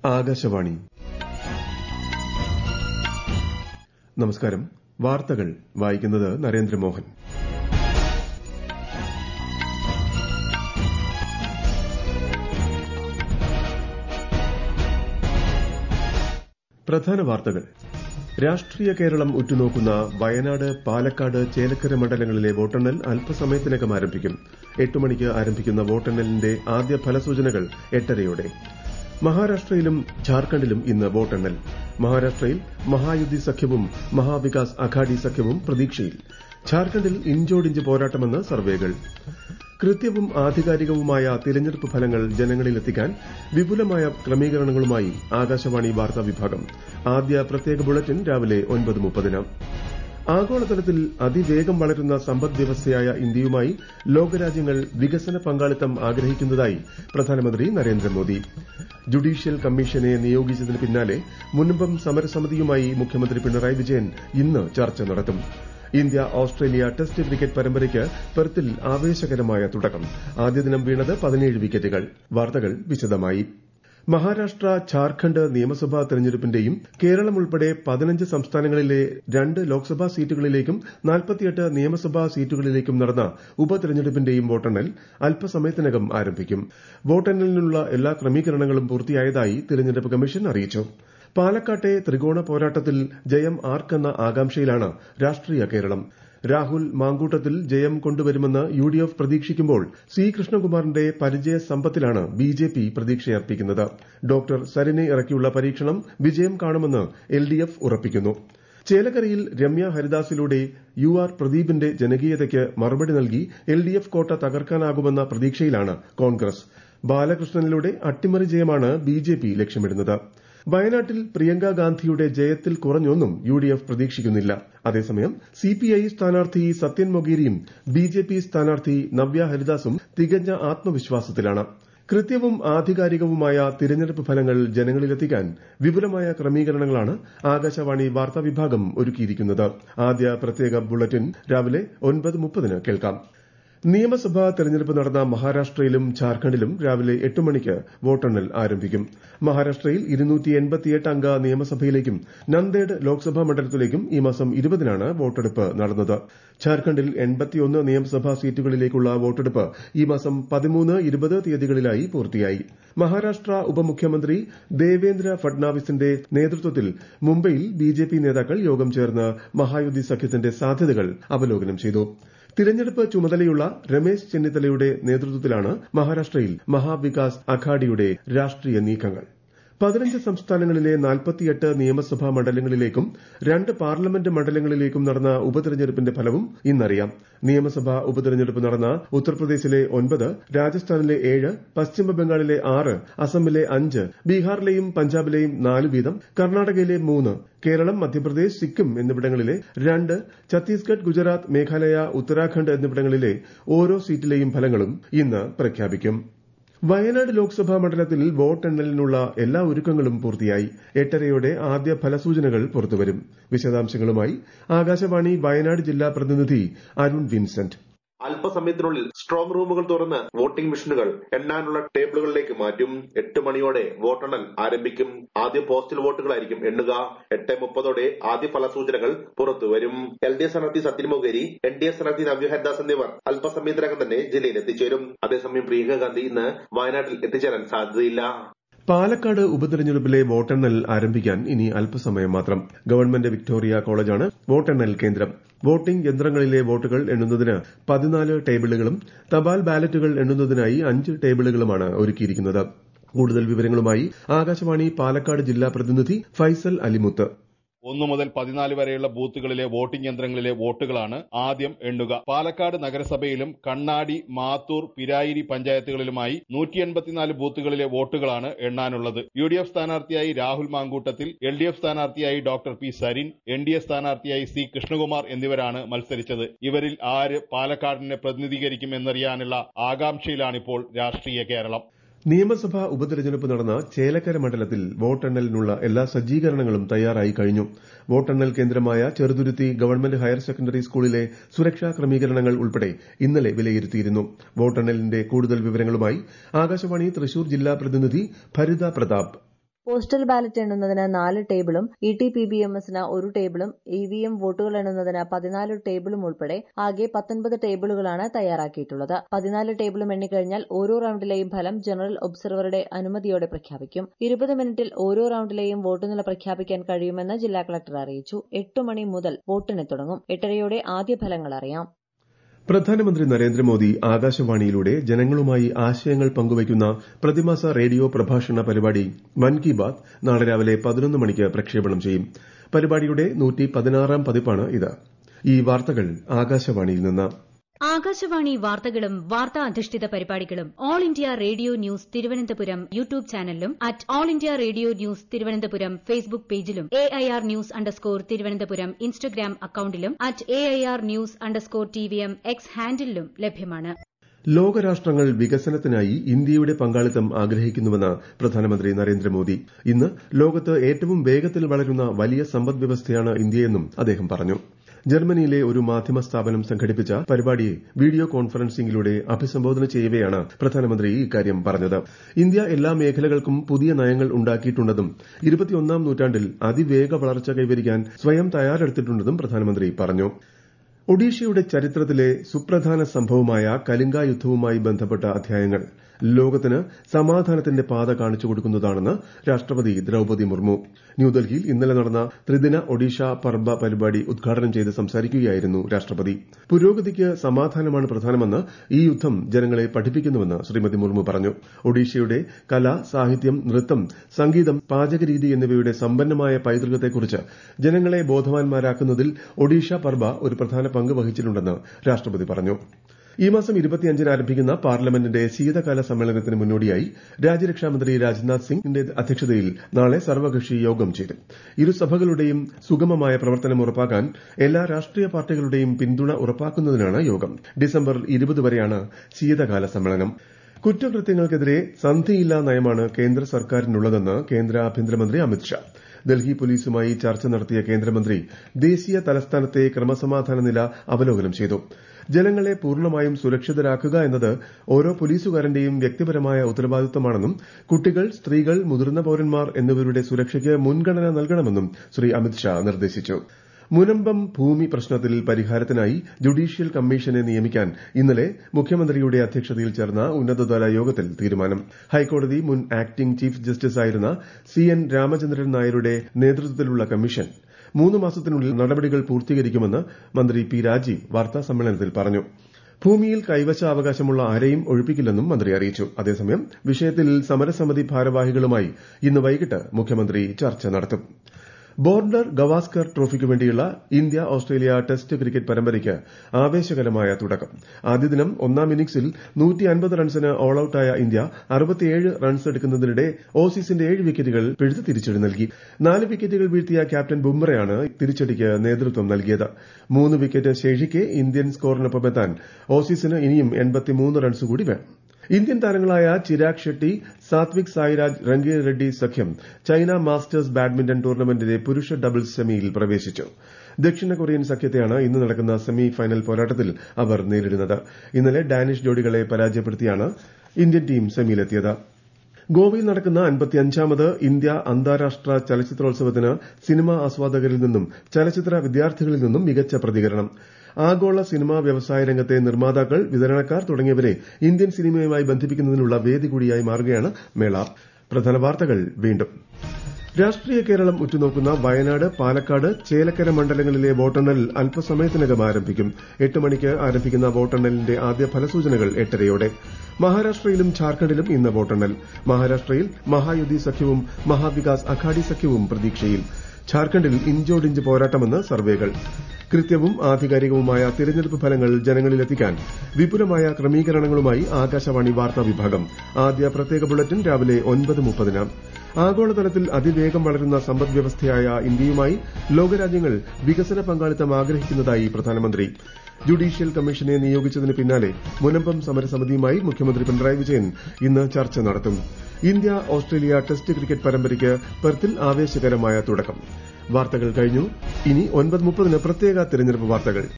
ആകാശവാണി നമസ്കാരം വാർത്തകൾ വായിക്കുന്നത് നരേന്ദ്രമോഹൻ പ്രധാന വാർത്തകൾ രാഷ്ട്രീയ കേരളം ഉറ്റുനോക്കുന്ന വയനാട് പാലക്കാട് ചേലക്കര മണ്ഡലങ്ങളിലെ വോട്ടെണ്ണൽ അല്പസമയത്തിനകം ആരംഭിക്കും എട്ട് മണിക്ക് ആരംഭിക്കുന്ന വോട്ടെണ്ണലിന്റെ ആദ്യ ഫലസൂചനകൾ എട്ടരയോടെ മഹാരാഷ്ട്രയിലും ഝാർഖണ്ഡിലും ഇന്ന് വോട്ടെണ്ണൽ മഹാരാഷ്ട്രയിൽ മഹായുതി സഖ്യവും മഹാവികാസ് അഘാഡി സഖ്യവും പ്രതീക്ഷയിൽ ഝാർഖണ്ഡിൽ ഇഞ്ചോടിഞ്ച് പോരാട്ടമെന്ന് സർവേകൾ കൃത്യവും ആധികാരികവുമായ തിരഞ്ഞെടുപ്പ് ഫലങ്ങൾ ജനങ്ങളിലെത്തിക്കാൻ വിപുലമായ ക്രമീകരണങ്ങളുമായി ആകാശവാണി വാർത്താ വിഭാഗം ആദ്യ പ്രത്യേക ബുള്ളറ്റിൻ രാവിലെ ഒൻപത് മുപ്പതിന് ആഗോളതലത്തിൽ അതിവേഗം വളരുന്ന സമ്പദ് വ്യവസ്ഥയായ ഇന്ത്യയുമായി ലോകരാജ്യങ്ങൾ വികസന പങ്കാളിത്തം ആഗ്രഹിക്കുന്നതായി പ്രധാനമന്ത്രി നരേന്ദ്രമോദി ജുഡീഷ്യൽ കമ്മീഷനെ നിയോഗിച്ചതിന് പിന്നാലെ മുൻപം സമരസമിതിയുമായി മുഖ്യമന്ത്രി പിണറായി വിജയൻ ഇന്ന് ചർച്ച നടത്തും ഇന്ത്യ ഓസ്ട്രേലിയ ടെസ്റ്റ് ക്രിക്കറ്റ് പരമ്പരയ്ക്ക് പെർത്തിൽ ആവേശകരമായ തുടക്കം ആദ്യ ദിനം വീണത് പതിനേഴ് വിക്കറ്റുകൾ വാർത്തകൾ വിശദമായി മഹാരാഷ്ട്ര ഝാർഖണ്ഡ് നിയമസഭാ തെരഞ്ഞെടുപ്പിന്റെയും കേരളം ഉൾപ്പെടെ പതിനഞ്ച് സംസ്ഥാനങ്ങളിലെ രണ്ട് ലോക്സഭാ സീറ്റുകളിലേക്കും നാൽപ്പത്തിയെട്ട് നിയമസഭാ സീറ്റുകളിലേക്കും നടന്ന ഉപതെരഞ്ഞെടുപ്പിന്റെയും വോട്ടെണ്ണൽ അല്പസമയത്തിനകം ആരംഭിക്കും വോട്ടെണ്ണലിനുള്ള എല്ലാ ക്രമീകരണങ്ങളും പൂർത്തിയായതായി തെരഞ്ഞെടുപ്പ് കമ്മീഷൻ അറിയിച്ചു പാലക്കാട്ടെ ത്രികോണ പോരാട്ടത്തിൽ ജയം ആർക്കെന്ന ആകാംക്ഷയിലാണ് രാഷ്ട്രീയ കേരളം രാഹുൽ മാങ്കൂട്ടത്തിൽ ജയം കൊണ്ടുവരുമെന്ന് യു ഡി എഫ് പ്രതീക്ഷിക്കുമ്പോൾ സി കൃഷ്ണകുമാറിന്റെ പരിചയ സമ്പത്തിലാണ് ബി ജെ പി പ്രതീക്ഷയർപ്പിക്കുന്നത് ഡോക്ടർ സരിനെ ഇറക്കിയുള്ള പരീക്ഷണം വിജയം കാണുമെന്ന് എൽ ഡി എഫ് ഉറപ്പിക്കുന്നു ചേലക്കരയിൽ രമ്യ ഹരിദാസിലൂടെ യു ആർ പ്രദീപിന്റെ ജനകീയതയ്ക്ക് മറുപടി നൽകി എൽ ഡി എഫ് കോട്ട തകർക്കാനാകുമെന്ന പ്രതീക്ഷയിലാണ് കോൺഗ്രസ് ബാലകൃഷ്ണനിലൂടെ അട്ടിമറി ജയമാണ് ബി ജെ പി ലക്ഷ്യമിടുന്നത് വയനാട്ടിൽ പ്രിയങ്ക ഗാന്ധിയുടെ ജയത്തിൽ കുറഞ്ഞൊന്നും യു ഡി എഫ് പ്രതീക്ഷിക്കുന്നില്ല അതേസമയം സിപിഐ സ്ഥാനാർത്ഥി സത്യൻ മൊഗേരിയും ബിജെപി സ്ഥാനാർത്ഥി നവ്യ ഹരിദാസും തികഞ്ഞ ആത്മവിശ്വാസത്തിലാണ് കൃത്യവും ആധികാരികവുമായ തിരഞ്ഞെടുപ്പ് ഫലങ്ങൾ ജനങ്ങളിലെത്തിക്കാൻ വിപുലമായ ക്രമീകരണങ്ങളാണ് ആകാശവാണി വാർത്താ വിഭാഗം ഒരുക്കിയിരിക്കുന്നത് ആദ്യ പ്രത്യേക ബുള്ളറ്റിൻ രാവിലെ ഒൻപത് മുപ്പതിന് കേൾക്കാം നിയമസഭാ തെരഞ്ഞെടുപ്പ് നടന്ന മഹാരാഷ്ട്രയിലും ഝാർഖണ്ഡിലും രാവിലെ എട്ട് മണിക്ക് വോട്ടെണ്ണൽ ആരംഭിക്കും മഹാരാഷ്ട്രയിൽ അംഗ നിയമസഭയിലേക്കും നന്ദേഡ് ലോക്സഭാ മണ്ഡലത്തിലേക്കും ഈ മാസം ഇരുപതിനാണ് വോട്ടെടുപ്പ് നടന്നത് ഝാർഖണ്ഡിൽ നിയമസഭാ സീറ്റുകളിലേക്കുള്ള വോട്ടെടുപ്പ് ഈ മാസം പതിമൂന്ന് ഇരുപത് തീയതികളിലായി പൂർത്തിയായി മഹാരാഷ്ട്ര ഉപമുഖ്യമന്ത്രി ദേവേന്ദ്ര ഫഡ്നാവിസിന്റെ നേതൃത്വത്തിൽ മുംബൈയിൽ ബിജെപി നേതാക്കൾ യോഗം ചേർന്ന് മഹായുതി സഖ്യത്തിന്റെ സാധ്യതകൾ അവലോകനം ചെയ്തു തിരഞ്ഞെടുപ്പ് ചുമതലയുള്ള രമേശ് ചെന്നിത്തലയുടെ നേതൃത്വത്തിലാണ് മഹാരാഷ്ട്രയിൽ മഹാവികാസ് അഘാഡിയുടെ രാഷ്ട്രീയ നീക്കങ്ങൾ പതിനഞ്ച് സംസ്ഥാനങ്ങളിലെ നാൽപ്പത്തിയെട്ട് നിയമസഭാ മണ്ഡലങ്ങളിലേക്കും രണ്ട് പാർലമെന്റ് മണ്ഡലങ്ങളിലേക്കും നടന്ന ഉപതെരഞ്ഞെടുപ്പിന്റെ ഫലവും ഇന്നറിയാം നിയമസഭാ ഉപതെരഞ്ഞെടുപ്പ് നടന്ന ഉത്തർപ്രദേശിലെ ഒൻപത് രാജസ്ഥാനിലെ ഏഴ് പശ്ചിമബംഗാളിലെ ആറ് അസമിലെ അഞ്ച് ബീഹാറിലെയും പഞ്ചാബിലെയും നാല് വീതം കർണാടകയിലെ മൂന്ന് കേരളം മധ്യപ്രദേശ് സിക്കിം എന്നിവിടങ്ങളിലെ രണ്ട് ഛത്തീസ്ഗഡ് ഗുജറാത്ത് മേഘാലയ ഉത്തരാഖണ്ഡ് എന്നിവിടങ്ങളിലെ ഓരോ സീറ്റിലെയും ഫലങ്ങളും ഇന്ന് പ്രഖ്യാപിക്കും വയനാട് ലോക്സഭാ മണ്ഡലത്തിൽ വോട്ടെണ്ണലിനുള്ള എല്ലാ ഒരുക്കങ്ങളും പൂർത്തിയായി എട്ടരയോടെ ആദ്യ ഫലസൂചനകൾ പുറത്തുവരും വിശദാംശങ്ങളുമായി ആകാശവാണി വയനാട് ജില്ലാ പ്രതിനിധി അരുൺ വിൻസെന്റ് അല്പസമയത്തിനുള്ളിൽ സ്ട്രോങ് റൂമുകൾ തുറന്ന് വോട്ടിംഗ് മെഷീനുകൾ എണ്ണാനുള്ള ടേബിളുകളിലേക്ക് മാറ്റും എട്ട് മണിയോടെ വോട്ടെണ്ണൽ ആരംഭിക്കും ആദ്യം പോസ്റ്റൽ വോട്ടുകളായിരിക്കും എണ്ണുക എട്ട് മുപ്പതോടെ ആദ്യ ഫലസൂചനകൾ പുറത്തുവരും എൽ ഡി എഫ് സ്ഥാനാർത്ഥി Sathyan Mokeri N D F സ്ഥാനാർത്ഥി നവ്യ ഹരിദാസ് എന്നിവർ അല്പസമയത്തിനകം തന്നെ ജില്ലയിൽ എത്തിച്ചേരും അതേസമയം പ്രിയങ്ക ഗാന്ധി ഇന്ന് വയനാട്ടിൽ എത്തിച്ചേരാൻ സാധ്യതയില്ല പാലക്കാട് ഉപതെരഞ്ഞെടുപ്പിലെ വോട്ടെണ്ണൽ ആരംഭിക്കാൻ ഇനി അല്പസമയം മാത്രം ഗവൺമെന്റ് വിക്ടോറിയ കോളേജാണ് വോട്ടെണ്ണൽ കേന്ദ്രം വോട്ടിംഗ് യന്ത്രങ്ങളിലെ വോട്ടുകൾ എണ്ണുന്നതിന് പതിനാല് ടേബിളുകളും തപാൽ ബാലറ്റുകൾ എണ്ണുന്നതിനായി അഞ്ച് ടേബിളുകളുമാണ് ഒരുക്കിയിരിക്കുന്നത് കൂടുതൽ വിവരങ്ങളുമായി ആകാശവാണി പാലക്കാട് ജില്ലാ പ്രതിനിധി ഫൈസൽ അലിമുത്ത് ഒന്നു മുതൽ പതിനാല് വരെയുള്ള ബൂത്തുകളിലെ വോട്ടിംഗ് യന്ത്രങ്ങളിലെ വോട്ടുകളാണ് ആദ്യം എണ്ണുക പാലക്കാട് നഗരസഭയിലും കണ്ണാടി മാത്തൂർ പിരായിരി പഞ്ചായത്തുകളിലുമായി നൂറ്റി എൺപത്തിനാല് ബൂത്തുകളിലെ വോട്ടുകളാണ് എണ്ണാനുള്ളത് യു ഡി എഫ് സ്ഥാനാർത്ഥിയായി Rahul Mankoottathil L D F സ്ഥാനാർത്ഥിയായി doctor P Sarin N D A സ്ഥാനാർത്ഥിയായി സി കൃഷ്ണകുമാർ എന്നിവരാണ് മത്സരിച്ചത് ഇവരിൽ ആര് പാലക്കാടിനെ പ്രതിനിധീകരിക്കും എന്നറിയാനുള്ള ആകാംക്ഷയിലാണിപ്പോൾ രാഷ്ട്രീയ കേരളം നിയമസഭാ ഉപതെരഞ്ഞെടുപ്പ് നടന്ന ചേലക്കര മണ്ഡലത്തിൽ വോട്ടെണ്ണലിനുള്ള എല്ലാ സജ്ജീകരണങ്ങളും തയ്യാറായി കഴിഞ്ഞു വോട്ടെണ്ണൽ കേന്ദ്രമായ ചെറുതുരുത്തി ഗവൺമെന്റ് ഹയർ സെക്കൻഡറി സ്കൂളിലെ സുരക്ഷാ ക്രമീകരണങ്ങൾ ഉൾപ്പെടെ ഇന്നലെ വിലയിരുത്തിയിരുന്നു വോട്ടെണ്ണലിന്റെ കൂടുതൽ വിവരങ്ങളുമായി ആകാശവാണി തൃശൂർ ജില്ലാ പ്രതിനിധി ഭരിത പ്രതാപ് പോസ്റ്റൽ ബാലറ്റ് എണ്ണുന്നതിന് നാല് ടേബിളും E T P B M എസിന് ഒരു ടേബിളും ഇ വി എം വോട്ടുകൾ എണ്ണുന്നതിന് പതിനാല് ടേബിളും ഉൾപ്പെടെ ആകെ പത്തൊൻപത് ടേബിളുകളാണ് തയ്യാറാക്കിയിട്ടുള്ളത് പതിനാല് ടേബിളും എണ്ണിക്കഴിഞ്ഞാൽ ഓരോ റൌണ്ടിലെയും ഫലം ജനറൽ ഒബ്സർവറുടെ അനുമതിയോടെ പ്രഖ്യാപിക്കും ഇരുപത് മിനിറ്റിൽ ഓരോ റൌണ്ടിലെയും വോട്ടുനില പ്രഖ്യാപിക്കാൻ കഴിയുമെന്ന് ജില്ലാ കളക്ടർ അറിയിച്ചു എട്ട് മണി മുതൽ വോട്ടെണ്ണി തുടങ്ങും എട്ടരയോടെ ആദ്യ ഫലങ്ങൾ അറിയാം പ്രധാനമന്ത്രി നരേന്ദ്രമോദി ആകാശവാണിയിലൂടെ ജനങ്ങളുമായി ആശയങ്ങൾ പങ്കുവയ്ക്കുന്ന പ്രതിമാസ റേഡിയോ പ്രഭാഷണ പരിപാടി മൻ കി ബാത് നാളെ രാവിലെ പതിനൊന്ന് മണിക്ക് പ്രക്ഷേപണം ചെയ്യും പരിപാടിയുടെ നൂറ്റി പതിനാറാം പതിപ്പാണ് ഇത് ഈ വാർത്തകൾ ആകാശവാണിയിൽ നിന്ന് ആകാശവാണി വാർത്തകളും വാർത്താ അധിഷ്ഠിത പരിപാടികളും All India Radio News Thiruvananthapuram YouTube ചാനലിലും at All India Radio News Thiruvananthapuram Facebook പേജിലും A I R news underscore Thiruvananthapuram Instagram അക്കൌണ്ടിലും at A I R news underscore T V M X ഹാൻഡിലും ലഭ്യമാണ് ലോകരാഷ്ട്രങ്ങൾ വികസനത്തിനായി ഇന്ത്യയുടെ പങ്കാളിത്തം ആഗ്രഹിക്കുന്നുവെന്ന് പ്രധാനമന്ത്രി നരേന്ദ്രമോദി ഇന്ന് ലോകത്ത് ഏറ്റവും വേഗത്തിൽ വളരുന്ന വലിയ സമ്പദ് വ്യവസ്ഥയാണ് ഇന്ത്യയെന്നും അദ്ദേഹം പറഞ്ഞു ജർമ്മനിയിലെ ഒരു മാധ്യമ സ്ഥാപനം സംഘടിപ്പിച്ച പരിപാടിയെ വീഡിയോ കോൺഫറൻസിംഗിലൂടെ അഭിസംബോധന ചെയ്യവെയാണ് പ്രധാനമന്ത്രി ഇക്കാര്യം പറഞ്ഞത് ഇന്ത്യ എല്ലാ മേഖലകൾക്കും പുതിയ നയങ്ങൾ ഉണ്ടാക്കിയിട്ടുണ്ടെന്നും ഇരുപത്തിയൊന്നാം നൂറ്റാണ്ടിൽ അതിവേഗ വളർച്ച കൈവരിക്കാൻ സ്വയം തയ്യാറെടുത്തിട്ടുണ്ടെന്നും പ്രധാനമന്ത്രി പറഞ്ഞു ഒഡീഷയുടെ ചരിത്രത്തിലെ സുപ്രധാന സംഭവമായ കലിംഗ യുദ്ധവുമായി ബന്ധപ്പെട്ട അധ്യായങ്ങൾ ലോകത്തിന് സമാധാനത്തിന്റെ പാത കാണിച്ചു കൊടുക്കുന്നതാണെന്ന് രാഷ്ട്രപതി ദ്രൌപതി മുർമു ന്യൂഡൽഹിയിൽ ഇന്നലെ നടന്ന ത്രിദിന ഒഡീഷ പർബ പരിപാടി ഉദ്ഘാടനം ചെയ്ത് സംസാരിക്കുകയായിരുന്നു രാഷ്ട്രപതി പുരോഗതിക്ക് സമാധാനമാണ് പ്രധാനമെന്ന് ഈ യുദ്ധം ജനങ്ങളെ പഠിപ്പിക്കുന്നുവെന്ന് ശ്രീമതി മുർമു പറഞ്ഞു ഒഡീഷയുടെ കല സാഹിത്യം നൃത്തം സംഗീതം പാചകരീതി എന്നിവയുടെ സമ്പന്നമായ പൈതൃകത്തെക്കുറിച്ച് ജനങ്ങളെ ബോധവാന്മാരാക്കുന്നതിൽ ഒഡീഷ പർബ ഒരു പ്രധാന പങ്ക് വഹിച്ചിട്ടുണ്ടെന്ന് രാഷ്ട്രപതി പറഞ്ഞു ഈ മാസം ഇരുപത്തിയഞ്ചിന് ആരംഭിക്കുന്ന പാർലമെന്റിന്റെ ശീതകാല സമ്മേളനത്തിന് മുന്നോടിയായി രാജ്യരക്ഷാമന്ത്രി രാജ്നാഥ് സിംഗിന്റെ അധ്യക്ഷതയിൽ നാളെ സർവകക്ഷി യോഗം ചേരും ഇരുസഭകളുടെയും സുഗമമായ പ്രവർത്തനം ഉറപ്പാക്കാൻ എല്ലാ രാഷ്ട്രീയ പാർട്ടികളുടെയും പിന്തുണ ഉറപ്പാക്കുന്നതിനാണ് യോഗം ഡിസംബർ ഇരുപത് വരെയാണ് ശീതകാല സമ്മേളനം കുറ്റകൃത്യങ്ങൾക്കെതിരെ സന്ധിയില്ലാ നയമാണ് കേന്ദ്ര സർക്കാരിനുള്ളതെന്ന് കേന്ദ്ര ആഭ്യന്തരമന്ത്രി അമിത്ഷാ ഡൽഹി പോലീസുമായി ചർച്ച നടത്തിയ കേന്ദ്രമന്ത്രി ദേശീയ തലസ്ഥാനത്തെ ക്രമസമാധാന നില അവലോകനം ചെയ്തു ജനങ്ങളെ പൂർണ്ണമായും സുരക്ഷിതരാക്കുക എന്നത് ഓരോ പോലീസുകാരന്റെയും വ്യക്തിപരമായ ഉത്തരവാദിത്തമാണെന്നും കുട്ടികൾ സ്ത്രീകൾ മുതിർന്ന പൌരന്മാർ എന്നിവരുടെ സുരക്ഷയ്ക്ക് മുൻഗണന നൽകണമെന്നും ശ്രീ അമിത്ഷാ നിർദ്ദേശിച്ചു മുനമ്പം ഭൂമി പ്രശ്നത്തിൽ പരിഹാരത്തിനായി ജുഡീഷ്യൽ കമ്മീഷനെ നിയമിക്കാൻ ഇന്നലെ മുഖ്യമന്ത്രിയുടെ അധ്യക്ഷതയിൽ ചേർന്ന ഉന്നതതല യോഗത്തിൽ തീരുമാനം ഹൈക്കോടതി മുൻ ആക്ടിംഗ് ചീഫ് ജസ്റ്റിസായിരുന്ന സി എൻ രാമചന്ദ്രൻ നായരുടെ നേതൃത്വത്തിലുള്ള കമ്മീഷൻ മൂന്ന് മാസത്തിനുള്ളിൽ നടപടികൾ പൂർത്തീകരിക്കുമെന്ന് മന്ത്രി പി രാജീവ് വാർത്താ സമ്മേളനത്തിൽ പറഞ്ഞു ഭൂമിയിൽ കൈവശാവകാശമുള്ള ആരെയും ഒഴിപ്പിക്കില്ലെന്നും മന്ത്രി അറിയിച്ചു അതേസമയം വിഷയത്തിൽ സമരസമിതി ഭാരവാഹികളുമായി ഇന്ന് വൈകിട്ട് മുഖ്യമന്ത്രി ചർച്ച നടത്തും ബോർഡർ ഗവാസ്കർ ട്രോഫിക്ക് വേണ്ടിയുള്ള ഇന്ത്യ ഓസ്ട്രേലിയ ടെസ്റ്റ് ക്രിക്കറ്റ് പരമ്പരയ്ക്ക് ആവേശകരമായ തുടക്കം ആദ്യ ദിനം ഒന്നാം ഇന്നിംഗ്സിൽ റൺസിന് ഓൾ ഔട്ടായ ഇന്ത്യ റൺസ് എടുക്കുന്നതിനിടെ ഓസീസിന്റെ ഏഴ് വിക്കറ്റുകൾ പിഴുത്ത് തിരിച്ചടി നൽകി നാല് വിക്കറ്റുകൾ വീഴ്ത്തിയ ക്യാപ്റ്റൻ ബുംറയാണ് തിരിച്ചടിക്ക് നേതൃത്വം നൽകിയത് മൂന്ന് വിക്കറ്റ് ശേഷിക്കെ ഇന്ത്യൻ സ്കോറിനൊപ്പമെത്താൻ ഓസീസിന് ഇനിയും റൺസ് കൂടി വേണം ഇന്ത്യൻ താരങ്ങളായ ചിരാഗ് ഷെട്ടി സാത്വിക് സായിരാജ് രംഗീർ റെഡ്ഡി സഖ്യം ചൈന മാസ്റ്റേഴ്സ് ബാഡ്മിന്റൺ ടൂർണമെന്റിലെ പുരുഷ ഡബിൾസ് സെമിയിൽ പ്രവേശിച്ചു ദക്ഷിണ കൊറിയൻ സഖ്യത്തെയാണ് ഇന്ന് നടക്കുന്ന സെമി ഫൈനൽ പോരാട്ടത്തിൽ അവർ നേരിടുന്നത് ഇന്നലെ ഡാനിഷ് ജോഡികളെ പരാജയപ്പെടുത്തിയാണ് ഇന്ത്യൻ ടീം സെമിയിലെത്തിയത് ഗോവയിൽ നടക്കുന്ന അൻപത്തിയഞ്ചാമത് ഇന്ത്യ അന്താരാഷ്ട്ര ചലച്ചിത്രോത്സവത്തിന് സിനിമാ ആസ്വാദകരിൽ നിന്നും ചലച്ചിത്ര വിദ്യാർത്ഥികളിൽ നിന്നും മികച്ച പ്രതികരണം ആഗോള സിനിമാ വ്യവസായ രംഗത്തെ നിർമ്മാതാക്കൾ വിതരണക്കാർ തുടങ്ങിയവരെ ഇന്ത്യൻ സിനിമയുമായി ബന്ധിപ്പിക്കുന്നതിനുള്ള വേദി കൂടിയായി മാറുകയാണ് മേള പ്രധാന വാർത്തകൾ വീണ്ടും രാഷ്ട്രീയ കേരളം ഉറ്റുനോക്കുന്ന വയനാട് പാലക്കാട് ചേലക്കര മണ്ഡലങ്ങളിലെ വോട്ടെണ്ണൽ അല്പസമയത്തിനകം ആരംഭിക്കും എട്ട് മണിക്ക് ആരംഭിക്കുന്ന വോട്ടെണ്ണലിന്റെ ആദ്യ ഫലസൂചനകൾ എട്ടരയോടെ മഹാരാഷ്ട്രയിലും ഝാർഖണ്ഡിലും ഇന്ന് വോട്ടെണ്ണൽ മഹാരാഷ്ട്രയിൽ മഹായുതി സഖ്യവും മഹാവികാസ് അഘാഡി സഖ്യവും പ്രതീക്ഷയിൽ ഝാർഖണ്ഡിൽ ഇഞ്ചോടിഞ്ച് പോരാട്ടമെന്ന് സർവേകൾ കൃത്യവും ആധികാരികവുമായ തിരഞ്ഞെടുപ്പ് ഫലങ്ങൾ ജനങ്ങളിലെത്തിക്കാൻ വിപുലമായ ക്രമീകരണങ്ങളുമായി ആകാശവാണി വാർത്താ വിഭാഗം ആദ്യ പ്രത്യേക ബുള്ളറ്റിൻ രാവിലെ ഒൻപത് മുപ്പതിന് ആഗോളതലത്തിൽ അതിവേഗം വളരുന്ന സമ്പദ് വ്യവസ്ഥയായ ഇന്ത്യയുമായി ലോകരാജ്യങ്ങൾ വികസന പങ്കാളിത്തം ആഗ്രഹിക്കുന്നതായി പ്രധാനമന്ത്രി ജുഡീഷ്യൽ കമ്മീഷനെ നിയോഗിച്ചതിന് പിന്നാലെ മുനമ്പം സമരസമിതിയുമായി മുഖ്യമന്ത്രി പിണറായി വിജയൻ ഇന്ന് ചർച്ച നടത്തും ഇന്ത്യ ഓസ്ട്രേലിയ ടെസ്റ്റ് ക്രിക്കറ്റ് പരമ്പരയ്ക്ക് പെർത്തിൽ ആവേശകരമായ തുടക്കം വാർത്തകൾ കഴിഞ്ഞു ഇനി ഒൻപത് മുപ്പതിന് പ്രത്യേക തെരഞ്ഞെടുപ്പ് വാർത്തകൾ